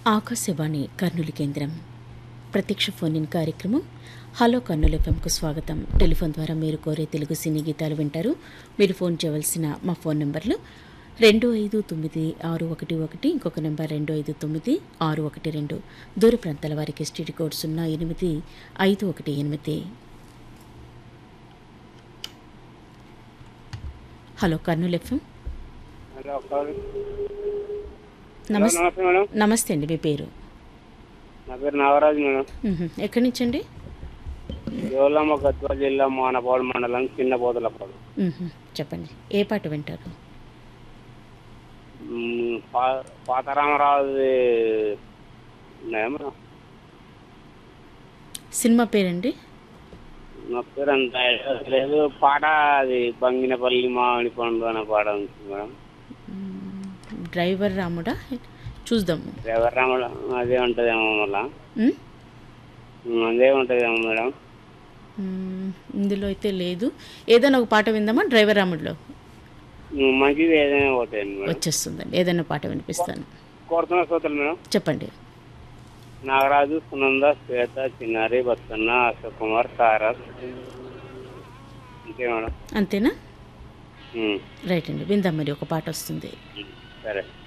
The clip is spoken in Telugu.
ఆకాశవాణి కర్నూలు కేంద్రం ప్రత్యక్ష ఫోన్ ఇన్ కార్యక్రమం హలో కర్నూలు ఎఫ్ఎంకు స్వాగతం టెలిఫోన్ ద్వారా మీరు కోరే తెలుగు సినీ గీతాలు వింటారు మీరు ఫోన్ చేయవలసిన మా ఫోన్ నెంబర్లు రెండు ఐదు తొమ్మిది ఆరు ఒకటి ఒకటి ఇంకొక నెంబర్ రెండు ఐదు తొమ్మిది ఆరు ఒకటి రెండు దూర ప్రాంతాల వారికి ఎస్టీడీ కోడ్ సున్నా ఎనిమిది ఐదు ఒకటి ఎనిమిది హలో కర్నూలు ఎఫ్ఎం హలో కాదు. హలో, నమస్తే నమస్తే మేడం నమస్తే అండి మీ పేరు నా పేరు నాగరాజు మేడం మ్మ్. ఎక్కడి నుంచి అండి దేవలమ్మ గద్వాల జిల్లా మానపాడు మండలం చిన్న బోదలపాడు మ్మ్. చెప్పండి ఏ పాట వింటారు మ్మ్, పా- పాతారామరాజు ఉన్నాయా మేడం సినిమా పేరండి నా పేరు అంత ఐడియా లేదు పాట అది బంగినపల్లి మామిడి పండు అనే పాట ఉంది మేడం డ్రైవర్ రాముడా చూద్దాము డ్రైవర్ రామడం అదే ఉంటుందేమో మళ్ళా మ్మ్? మ్మ్, అదే ఉంటుందేమో మేడం మ్మ్. ఇందులో అయితే లేదు ఏదైనా ఒక పాట విందామా డ్రైవర్ రాముడిలో మ్మ్, మంచిది ఏదైనా పోతుంది మేడం వచ్చేస్తుందండి ఏదైనా పాట వినిపిస్తాను కోరుతున్న శ్రోతలు మేడం చెప్పండి నాగరాజు సునంద శ్వేత చిన్నారి బతుకన్న అశోక్ కుమార్ సారస్ అంతే మేడం అంతేనా మ్మ్. రైట్ అండి విందాం మరి ఒక పాట వస్తుంది సరే